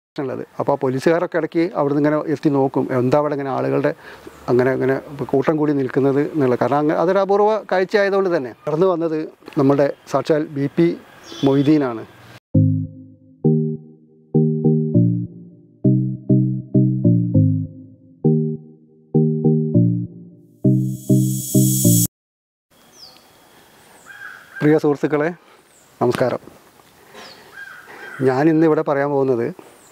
ഉള്ളത് അപ്പോൾ പോലീസുകാരൊക്കെ ഇടയ്ക്ക് അവിടെ നിന്ന് ഇങ്ങനെ എത്തി നോക്കും എന്താ അവിടെ ഇങ്ങനെ ആളുകളുടെ അങ്ങനെ അങ്ങനെ കൂട്ടം കൂടി നിൽക്കുന്നത് എന്നുള്ളത് കാരണം അങ്ങനെ അതൊരു അപൂർവ കാഴ്ച ആയതുകൊണ്ട് തന്നെ കടന്നു വന്നത് നമ്മുടെ സാക്ഷാൽ ബി പി മൊയ്തീനാണ് പ്രിയ സുഹൃത്തുക്കളെ നമസ്കാരം ഞാൻ ഇന്ന് ഇവിടെ പറയാൻ പോകുന്നത്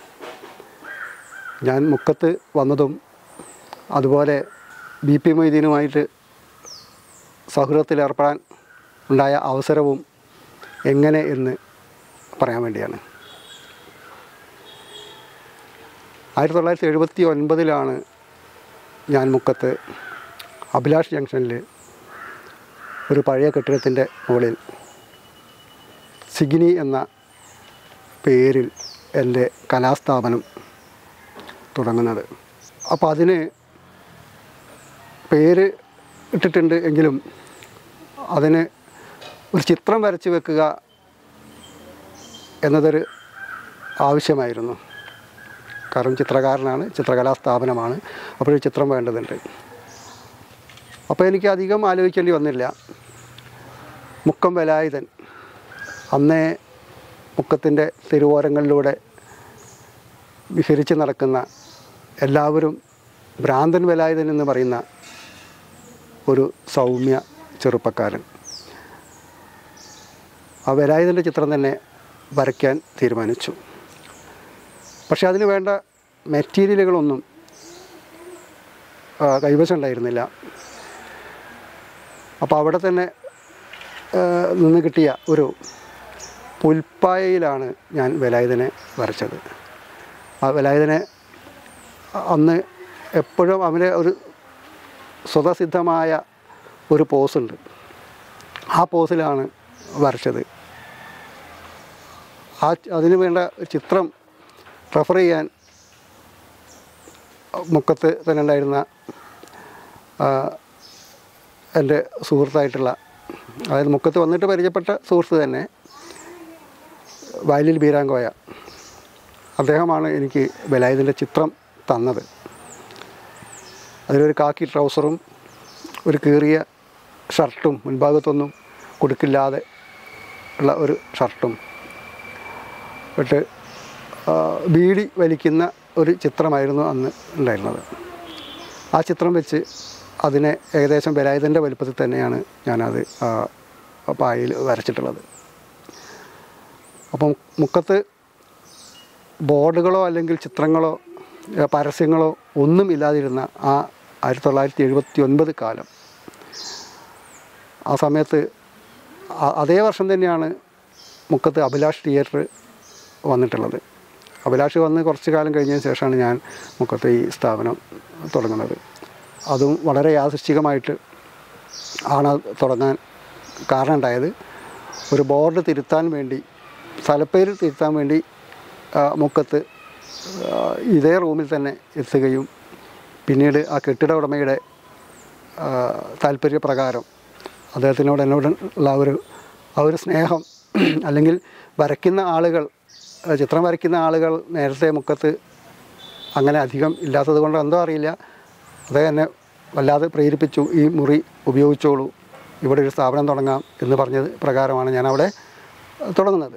ഞാൻ മുക്കത്ത് വന്നതും അതുപോലെ ബി പി മൊയ്തീനുമായിട്ട് സൗഹൃദത്തിൽ ഏർപ്പെടാൻ ഉണ്ടായ അവസരവും എങ്ങനെ എന്ന് പറയാൻ വേണ്ടിയാണ് ആയിരത്തി തൊള്ളായിരത്തി എഴുപത്തി ഒൻപതിലാണ് ഞാൻ മുക്കത്ത് അഭിലാഷ് ജംഗ്ഷനിൽ ഒരു പഴയ കെട്ടിടത്തിൻ്റെ മുകളിൽ സിഗിനി എന്ന പേരിൽ എൻ്റെ കലാസ്ഥാപനം തുടങ്ങുന്നത് അപ്പോൾ അതിന് പേര് ഇട്ടിട്ടുണ്ട് എങ്കിലും അതിന് ഒരു ചിത്രം വരച്ച് വെക്കുക എന്നതൊരു ആവശ്യമായിരുന്നു കാരണം ചിത്രകാരനാണ് ചിത്രകലാ സ്ഥാപനമാണ് അപ്പോൾ ഒരു ചിത്രം വേണ്ടതുണ്ട് അപ്പോൾ എനിക്ക് അധികം ആലോചിക്കേണ്ടി വന്നില്ല മുക്കം വേലായുധൻ അന്നേ മുക്കത്തിൻ്റെ തെരുവോരങ്ങളിലൂടെ വിഹരിച്ച് നടക്കുന്ന എല്ലാവരും ഭ്രാന്തൻ വേലായുധൻ എന്ന് പറയുന്ന ഒരു സൗമ്യ ചെറുപ്പക്കാരൻ ആ വേലായുധൻ്റെ ചിത്രം തന്നെ വരയ്ക്കാൻ തീരുമാനിച്ചു പക്ഷെ അതിന് വേണ്ട മെറ്റീരിയലുകളൊന്നും ആ, കൈവശം ഉണ്ടായിരുന്നില്ല അപ്പോൾ അവിടെ തന്നെ ആ, നിന്ന് കിട്ടിയ ഒരു പുൽപ്പായയിലാണ് ഞാൻ വേലായുധനെ വരച്ചത് ആ വേലായുധനെ അന്ന് എപ്പോഴും അവൻ്റെ ഒരു സ്വതസിദ്ധമായ ഒരു പോസുണ്ട് ആ പോസിലാണ് വരച്ചത് ആ അതിന് വേണ്ട ഒരു ചിത്രം റെഫർ ചെയ്യാൻ മുക്കത്ത് തന്നെ ഉണ്ടായിരുന്ന ആ, എൻ്റെ സുഹൃത്തായിട്ടുള്ള അതായത് മുക്കത്ത് വന്നിട്ട് പരിചയപ്പെട്ട സുഹൃത്ത് തന്നെ വയലിൽ ബീരാങ്കോയ അദ്ദേഹമാണ് എനിക്ക് ബലായുധൻ്റെ ചിത്രം തന്നത് അതിലൊരു കാക്കി ട്രൗസറും ഒരു കീറിയ ഷർട്ടും മുൻഭാഗത്തൊന്നും കൊടുക്കില്ലാതെ ഉള്ള ഒരു ഷർട്ടും ഇട്ട് ആ, ബീഡി വലിക്കുന്ന ഒരു ചിത്രമായിരുന്നു അന്ന് ഉണ്ടായിരുന്നത് ആ ചിത്രം വെച്ച് അതിനെ ഏകദേശം ബലായുധൻ്റെ വലുപ്പത്തിൽ തന്നെയാണ് ഞാനത് ആ, പായയിൽ വരച്ചിട്ടുള്ളത് അപ്പം മുക്കത്ത് ബോർഡുകളോ അല്ലെങ്കിൽ ചിത്രങ്ങളോ ഏ, പരസ്യങ്ങളോ ഒന്നും ഇല്ലാതിരുന്ന ആ ആയിരത്തി തൊള്ളായിരത്തി എഴുപത്തി ഒൻപത് കാലം ആ സമയത്ത് ആ- അതേ വർഷം തന്നെയാണ് മുക്കത്ത് അഭിലാഷ് തിയേറ്റർ വന്നിട്ടുള്ളത് അഭിലാഷ് വന്ന് കുറച്ച് കാലം കഴിഞ്ഞതിന് ശേഷമാണ് ഞാൻ മുക്കത്ത് ഈ സ്ഥാപനം തുടങ്ങുന്നത് അതും വളരെ യാദൃശ്ചികമായിട്ട് ആണ് അത് തുടങ്ങാൻ കാരണം ഉണ്ടായത് ഒരു ബോർഡ് തിരുത്താൻ വേണ്ടി സ്ഥലപ്പേര് തിരുത്താൻ വേണ്ടി ആ, മുക്കത്ത് ആ, ഇതേ റൂമിൽ തന്നെ എത്തുകയും പിന്നീട് ആ കെട്ടിട ഉടമയുടെ ആ, താല്പര്യപ്രകാരം അദ്ദേഹത്തിനോട് എന്നോട് ഉള്ള ആ ഒരു ആ ഒരു സ്നേഹം അല്ലെങ്കിൽ വരയ്ക്കുന്ന ആളുകൾ ആ, ചിത്രം വരയ്ക്കുന്ന ആളുകൾ നേരത്തെ മുക്കത്ത് അങ്ങനെ അധികം ഇല്ലാത്തത് കൊണ്ട് എന്തോ അറിയില്ല അദ്ദേഹം എന്നെ വല്ലാതെ പ്രേരിപ്പിച്ചു ഈ മുറി ഉപയോഗിച്ചോളൂ ഇവിടെ ഒരു സ്ഥാപനം തുടങ്ങാം എന്ന് പറഞ്ഞത് പ്രകാരമാണ് ഞാൻ അവിടെ തുടങ്ങുന്നത്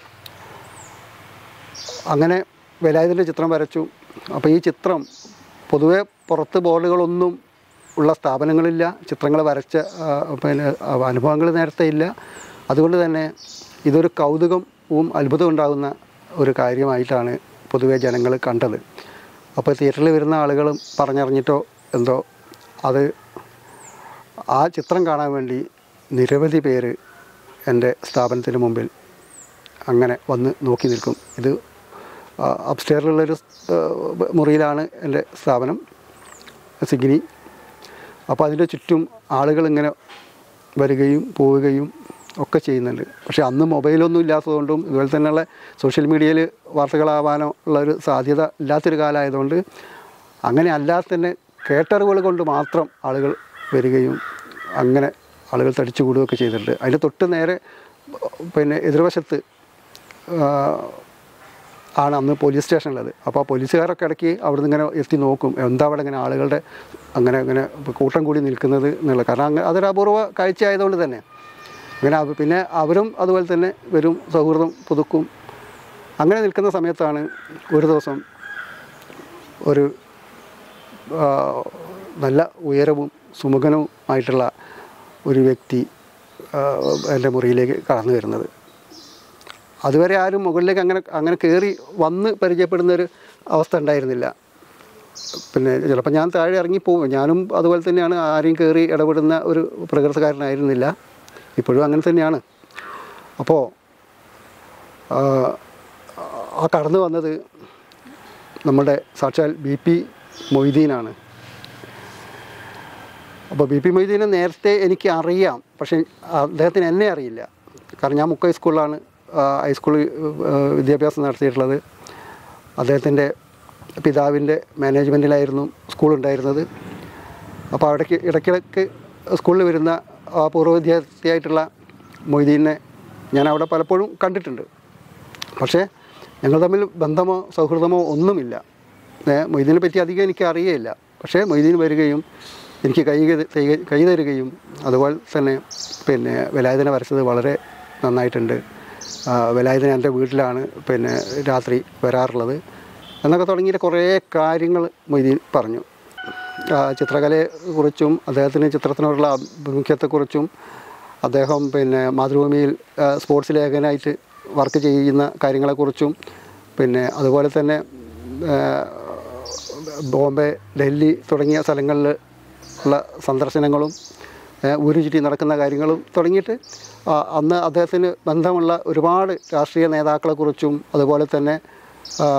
അങ്ങനെ വേലായുധൻ്റെ ചിത്രം വരച്ചു അപ്പോൾ ഈ ചിത്രം പൊതുവെ പുറത്ത് ബോർഡുകളൊന്നും ഉള്ള സ്ഥാപനങ്ങളില്ല ചിത്രങ്ങൾ വരച്ച ആ, പിന്നെ അനുഭവങ്ങൾ നേരത്തെ ഇല്ല അതുകൊണ്ട് തന്നെ ഇതൊരു കൗതുകവും അത്ഭുതം ഉണ്ടാകുന്ന ഒരു കാര്യമായിട്ടാണ് പൊതുവെ ജനങ്ങൾ കണ്ടത് അപ്പോൾ തിയേറ്ററിൽ വരുന്ന ആളുകളും പറഞ്ഞറിഞ്ഞിട്ടോ എന്തോ അത് ആ ചിത്രം കാണാൻ വേണ്ടി നിരവധി പേര് എൻ്റെ സ്ഥാപനത്തിന് മുമ്പിൽ അങ്ങനെ വന്ന് നോക്കി നിൽക്കും ഇത് അപ്സ്റ്റെയറിലുള്ളൊരു മുറിയിലാണ് എൻ്റെ സ്ഥാപനം സിഗ്നി അപ്പോൾ അതിൻ്റെ ചുറ്റും ആളുകൾ ഇങ്ങനെ വരികയും പോവുകയും ഒക്കെ ചെയ്യുന്നുണ്ട് പക്ഷേ അന്ന് മൊബൈലൊന്നും ഇല്ലാത്തതുകൊണ്ടും ഇതുപോലെ തന്നെയുള്ള സോഷ്യൽ മീഡിയയിൽ വാർത്തകളാവാനോ ഉള്ള ഒരു സാധ്യത ഇല്ലാത്തൊരു കാലമായതുകൊണ്ട് അങ്ങനെ അല്ലാതെ തന്നെ കേട്ടറിവുകൾ കൊണ്ട് മാത്രം ആളുകൾ വരികയും അങ്ങനെ ആളുകൾ തടിച്ചു കൂടുകയൊക്കെ ചെയ്തിട്ടുണ്ട് അതിൻ്റെ തൊട്ട് നേരെ പിന്നെ എതിർവശത്ത് ആ, ആണ് അന്ന് പോലീസ് സ്റ്റേഷനിലത് അപ്പോൾ പോലീസുകാരൊക്കെ ഇടയ്ക്ക് അവിടെ നിന്ന് ഇങ്ങനെ എത്തി നോക്കും എന്താ അവിടെ ഇങ്ങനെ ആളുകളുടെ അങ്ങനെ അങ്ങനെ കൂട്ടം കൂടി നിൽക്കുന്നത് എന്നുള്ളത് കാരണം അങ്ങ് അതൊരു അപൂർവ കാഴ്ച ആയതുകൊണ്ട് തന്നെ അങ്ങനെ അവ- പിന്നെ അവരും അതുപോലെ തന്നെ വരും സൗഹൃദം പുതുക്കും അങ്ങനെ നിൽക്കുന്ന സമയത്താണ് ഒരു ദിവസം ഒരു ആ, നല്ല ഉയരവും സുമുഖനവും ആയിട്ടുള്ള ഒരു വ്യക്തി ആ, എൻ്റെ മുറിയിലേക്ക് കടന്നു വരുന്നത് അതുവരെ ആരും മുകളിലേക്ക് അങ്ങനെ അങ്ങനെ കയറി വന്ന് പരിചയപ്പെടുന്ന ഒരു അവസ്ഥ ഉണ്ടായിരുന്നില്ല പിന്നെ ചിലപ്പോൾ ഞാൻ താഴെ ഇറങ്ങിപ്പോവും ഞാനും അതുപോലെ തന്നെയാണ് ആരെയും കയറി ഇടപെടുന്ന ഒരു പ്രകൃതക്കാരനായിരുന്നില്ല ഇപ്പോഴും അങ്ങനെ തന്നെയാണ് അപ്പോൾ ആ, ആ കടന്നു വന്നത് നമ്മുടെ സാക്ഷാൽ ബി പി മൊയ്തീനാണ് അപ്പോൾ ബി പി മൊയ്തീനെ നേരത്തെ എനിക്ക് അറിയാം പക്ഷേ അദ്ദേഹത്തിന് എന്നെ അറിയില്ല കാരണം ഞാൻ മുക്ക ഹൈസ്കൂളിലാണ് ആ, ഹൈസ്കൂളിൽ ആ, വിദ്യാഭ്യാസം നടത്തിയിട്ടുള്ളത് അദ്ദേഹത്തിൻ്റെ പിതാവിൻ്റെ മാനേജ്മെൻറ്റിലായിരുന്നു സ്കൂൾ ഉണ്ടായിരുന്നത് അപ്പോൾ അവിടേക്ക് ഇടയ്ക്കിടയ്ക്ക് സ്കൂളിൽ വരുന്ന ആ പൂർവ്വ വിദ്യാർത്ഥിയായിട്ടുള്ള മൊയ്തീനെ ഞാൻ അവിടെ പലപ്പോഴും കണ്ടിട്ടുണ്ട് പക്ഷേ ഞങ്ങൾ തമ്മിൽ ബന്ധമോ സൗഹൃദമോ ഒന്നുമില്ല ഏ, മൊയ്തീനെ പറ്റി അധികം എനിക്ക് അറിയേയില്ല പക്ഷേ മൊയ്തീൻ വരികയും എനിക്ക് കൈ കൈ- കൈ തരികയും അതുപോലെ തന്നെ പിന്നെ വേലായുധനെ വരച്ചത് വളരെ നന്നായിട്ടുണ്ട് ആ, വേലായുധൻ എൻ്റെ വീട്ടിലാണ് പിന്നെ രാത്രി വരാറുള്ളത് എന്നൊക്കെ തുടങ്ങിയിട്ട് കുറേ കാര്യങ്ങൾ മൊയ്തീൻ പറഞ്ഞു ആ, ചിത്രകലയെക്കുറിച്ചും അദ്ദേഹത്തിന് ചിത്രത്തിനോടുള്ള ആഭിമുഖ്യത്തെക്കുറിച്ചും അദ്ദേഹം പിന്നെ മാതൃഭൂമിയിൽ ആ, സ്പോർട്സ് ലേഖനായിട്ട് വർക്ക് ചെയ്യുന്ന കാര്യങ്ങളെക്കുറിച്ചും പിന്നെ അതുപോലെ തന്നെ ആ, ബോംബെ ഡൽഹി തുടങ്ങിയ സ്ഥലങ്ങളിൽ ഉള്ള സന്ദർശനങ്ങളും ഏ, ഊരു ചുറ്റി നടക്കുന്ന കാര്യങ്ങളും തുടങ്ങിയിട്ട് ആ, അന്ന് അദ്ദേഹത്തിന് ബന്ധമുള്ള ഒരുപാട് രാഷ്ട്രീയ നേതാക്കളെക്കുറിച്ചും അതുപോലെ തന്നെ ആ,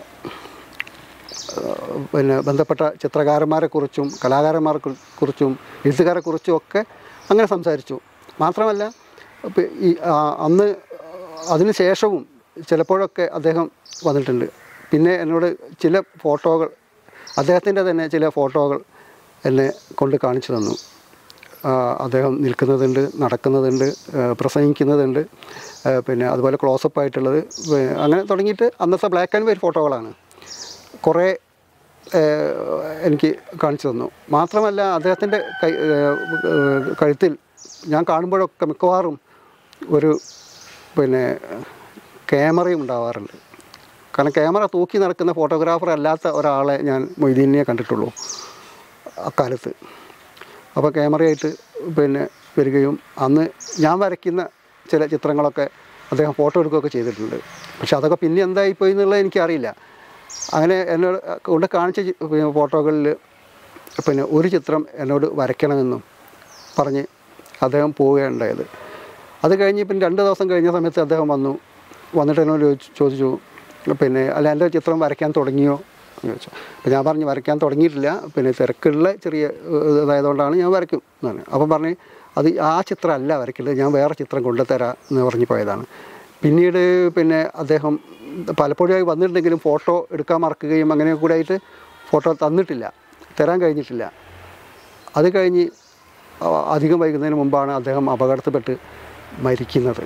പിന്നെ ബന്ധപ്പെട്ട ചിത്രകാരന്മാരെക്കുറിച്ചും കലാകാരന്മാരെ കുറി- കുറിച്ചും എഴുത്തുകാരെക്കുറിച്ചും ഒക്കെ അങ്ങനെ സംസാരിച്ചു മാത്രമല്ല ഇപ്പ- ഈ ആ, അന്ന് അതിന് ശേഷവും ചിലപ്പോഴൊക്കെ അദ്ദേഹം വന്നിട്ടുണ്ട് പിന്നെ എന്നോട് ചില ഫോട്ടോകൾ അദ്ദേഹത്തിൻ്റെ തന്നെ ചില ഫോട്ടോകൾ എന്നെ കൊണ്ട് കാണിച്ചു തന്നു ആ, അദ്ദേഹം നിൽക്കുന്നതുണ്ട് നടക്കുന്നതുണ്ട് ആ, പ്രസംഗിക്കുന്നതുണ്ട് ആ, പിന്നെ അതുപോലെ ക്ലോസപ്പ് ആയിട്ടുള്ളത് വേ- അങ്ങനെ തുടങ്ങിയിട്ട് അന്നത്തെ ബ്ലാക്ക് ആൻഡ് വൈറ്റ് ഫോട്ടോകളാണ് കുറേ ഏഹ്, എനിക്ക് കാണിച്ചു തന്നു മാത്രമല്ല അദ്ദേഹത്തിൻ്റെ കൈ ഏഹ്, ഏഹ്, കഴുത്തിൽ ഞാൻ കാണുമ്പോഴൊക്കെ മിക്കവാറും ഒരു പിന്നെ ക്യാമറയും ഉണ്ടാവാറുണ്ട് കാരണം ക്യാമറ തൂക്കി നടക്കുന്ന ഫോട്ടോഗ്രാഫർ അല്ലാത്ത ഒരാളെ ഞാൻ മൊയ്തീനെ കണ്ടിട്ടുള്ളൂ അക്കാലത്ത് അപ്പോൾ ക്യാമറയായിട്ട് പിന്നെ വരികയും അന്ന് ഞാൻ വരയ്ക്കുന്ന ചില ചിത്രങ്ങളൊക്കെ അദ്ദേഹം ഫോട്ടോ എടുക്കുകയൊക്കെ ചെയ്തിട്ടുണ്ട് പക്ഷെ അതൊക്കെ പിന്നെ എന്തായിപ്പോയി എന്നുള്ളത് എനിക്കറിയില്ല അങ്ങനെ എന്നോട് കൊണ്ട് കാണിച്ച ചി- പിന്നെ ഫോട്ടോകളിൽ പിന്നെ ഒരു ചിത്രം എന്നോട് വരയ്ക്കണമെന്നും പറഞ്ഞ് അദ്ദേഹം പോവുകയുണ്ടായത് അത് കഴിഞ്ഞ് പിന്നെ രണ്ട് ദിവസം കഴിഞ്ഞ സമയത്ത് അദ്ദേഹം വന്നു വന്നിട്ട് എന്നോട് ചോദിച്ചു ചോദിച്ചു പിന്നെ അല്ല എൻ്റെ ചിത്രം വരയ്ക്കാൻ തുടങ്ങിയോ എന്ന് ചോദിച്ചു അപ്പോൾ ഞാൻ പറഞ്ഞു വരയ്ക്കാൻ തുടങ്ങിയിട്ടില്ല പിന്നെ തിരക്കുള്ള ചെറിയ ഏഹ്, ഇതായതുകൊണ്ടാണ് ഞാൻ വരയ്ക്കും എന്ന് പറഞ്ഞു അപ്പം പറഞ്ഞ് അത് ആ ചിത്രമല്ല വരയ്ക്കേണ്ടത് ഞാൻ വേറെ ചിത്രം കൊണ്ടുതരാം എന്ന് പറഞ്ഞ് പോയതാണ് പിന്നീട് പിന്നെ അദ്ദേഹം പലപ്പോഴായി വന്നിട്ടുണ്ടെങ്കിലും ഫോട്ടോ എടുക്കാൻ മറക്കുകയും അങ്ങനെ കൂടെ ആയിട്ട് ഫോട്ടോ തന്നിട്ടില്ല തരാൻ കഴിഞ്ഞിട്ടില്ല അത് കഴിഞ്ഞ് അ- അധികം വൈകുന്നതിന് മുമ്പാണ് അദ്ദേഹം അപകടത്തിൽപ്പെട്ട് മരിക്കുന്നത്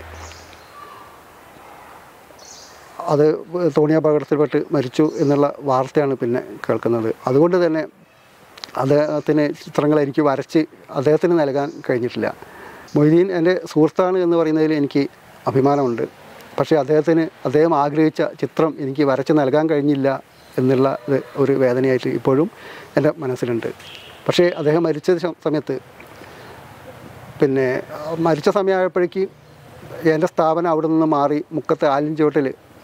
അത് തോണി അപകടത്തിൽപ്പെട്ട് മരിച്ചു എന്നുള്ള വാർത്തയാണ് പിന്നെ കേൾക്കുന്നത് അതുകൊണ്ട് തന്നെ അദ്ദേഹത്തിന് ചിത്രങ്ങൾ എനിക്ക് വരച്ച് അദ്ദേഹത്തിന് നൽകാൻ കഴിഞ്ഞിട്ടില്ല മൊയ്തീൻ എൻ്റെ സുഹൃത്താണ് എന്ന് പറയുന്നതിൽ എനിക്ക് അഭിമാനമുണ്ട് പക്ഷേ അദ്ദേഹത്തിന് അദ്ദേഹം ആഗ്രഹിച്ച ചിത്രം എനിക്ക് വരച്ച് നൽകാൻ കഴിഞ്ഞില്ല എന്നുള്ള ഇത് ഒരു വേദനയായിട്ട് ഇപ്പോഴും എൻ്റെ മനസ്സിലുണ്ട് പക്ഷേ അദ്ദേഹം മരിച്ച ശ- സമയത്ത് പിന്നെ ആ, മരിച്ച സമയമായപ്പോഴേക്ക് എൻ്റെ സ്ഥാപനം അവിടെ നിന്ന് മാറി മുക്കത്തെ ആലിഞ്ചോട്ടിൽ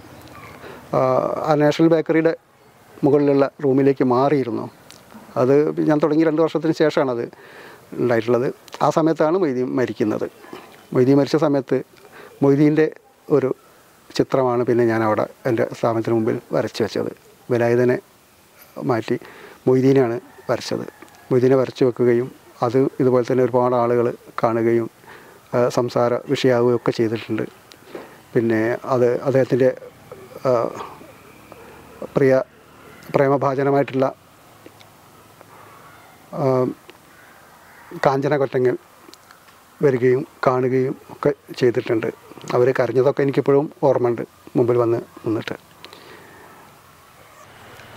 ആ നാഷണൽ ബേക്കറിയുടെ മുകളിലുള്ള റൂമിലേക്ക് മാറിയിരുന്നു അത് ഞാൻ തുടങ്ങി രണ്ട് വർഷത്തിന് ശേഷമാണ് അത് ഉണ്ടായിട്ടുള്ളത് ആ സമയത്താണ് മൊയ്തീൻ മരിക്കുന്നത് മൊയ്തീൻ മരിച്ച സമയത്ത് മൊയ്തീൻ്റെ ഒരു ചിത്രമാണ് പിന്നെ ഞാൻ അവിടെ എൻ്റെ സ്ഥാപനത്തിന് മുമ്പിൽ വരച്ച് വെച്ചത് വിലായുധനെ മാറ്റി മൊയ്തീനാണ് വരച്ചത് മൊയ്തീനെ വരച്ച് വെക്കുകയും അത് ഇതുപോലെ തന്നെ ഒരുപാട് ആളുകൾ കാണുകയും ആ, സംസാര വിഷയാവുകയും ഒക്കെ ചെയ്തിട്ടുണ്ട് പിന്നെ അത് അദ്ദേഹത്തിൻ്റെ ആ, പ്രിയ പ്രേമഭാജനമായിട്ടുള്ള ആ, കാഞ്ചന കൊറ്റങ്ങൽ വരികയും കാണുകയും ഒക്കെ ചെയ്തിട്ടുണ്ട് അവർ കരഞ്ഞതൊക്കെ എനിക്കിപ്പോഴും ഓർമ്മയുണ്ട് മുമ്പിൽ വന്ന് നിന്നിട്ട്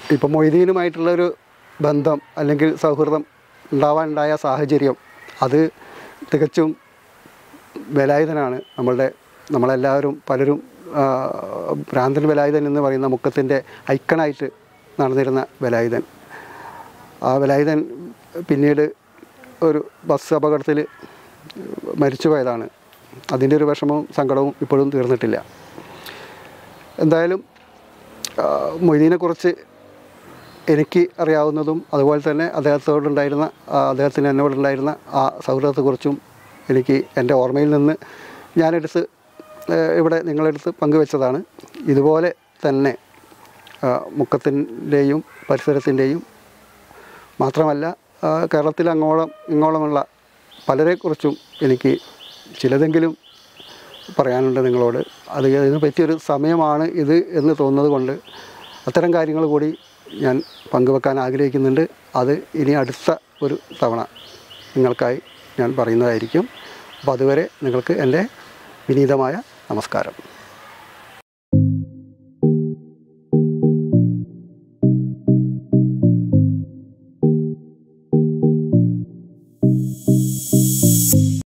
ഇപ്പം മൊയ്തീനുമായിട്ടുള്ളൊരു ബന്ധം അല്ലെങ്കിൽ സൗഹൃദം ഉണ്ടാവാനുണ്ടായ സാഹചര്യം അത് തികച്ചും വേലായുധനാണ് നമ്മളുടെ നമ്മളെല്ലാവരും പലരും ആ, ഭ്രാന്തൻ വേലായുധൻ എന്ന് പറയുന്ന മുക്കത്തിൻ്റെ ഐക്കണായിട്ട് നടന്നിരുന്ന വേലായുധൻ ആ വേലായുധൻ പിന്നീട് ഒരു ബസ് അപകടത്തിൽ മരിച്ചുപോയതാണ് അതിൻ്റെ ഒരു വിഷമവും സങ്കടവും ഇപ്പോഴും തീർന്നിട്ടില്ല എന്തായാലും ആ, മൊയ്തീനെക്കുറിച്ച് എനിക്ക് അറിയാവുന്നതും അതുപോലെ തന്നെ അദ്ദേഹത്തോടുണ്ടായിരുന്ന ആ, അദ്ദേഹത്തിന് എന്നോടുണ്ടായിരുന്ന ആ സൗഹൃദത്തെക്കുറിച്ചും എനിക്ക് എൻ്റെ ഓർമ്മയിൽ നിന്ന് ഞാനെടുത്ത് ആ, ഇവിടെ നിങ്ങളെടുത്ത് പങ്കുവെച്ചതാണ് ഇതുപോലെ തന്നെ ആ, മുക്കത്തിൻ്റെയും പരിസരത്തിൻ്റെയും മാത്രമല്ല ആ, കേരളത്തിൽ അങ്ങോളം ഇങ്ങോളമുള്ള പലരെക്കുറിച്ചും എനിക്ക് ചിലതെങ്കിലും പറയാനുണ്ട് നിങ്ങളോട് അത് ഇതിന് പറ്റിയൊരു സമയമാണ് ഇത് എന്ന് തോന്നുന്നത് കൊണ്ട് അത്തരം കാര്യങ്ങൾ കൂടി ഞാൻ പങ്കുവെക്കാൻ ആഗ്രഹിക്കുന്നുണ്ട് അത് ഇനി അടുത്ത ഒരു തവണ നിങ്ങൾക്കായി ഞാൻ പറയുന്നതായിരിക്കും അപ്പോൾ അതുവരെ നിങ്ങൾക്ക് എൻ്റെ വിനീതമായ നമസ്കാരം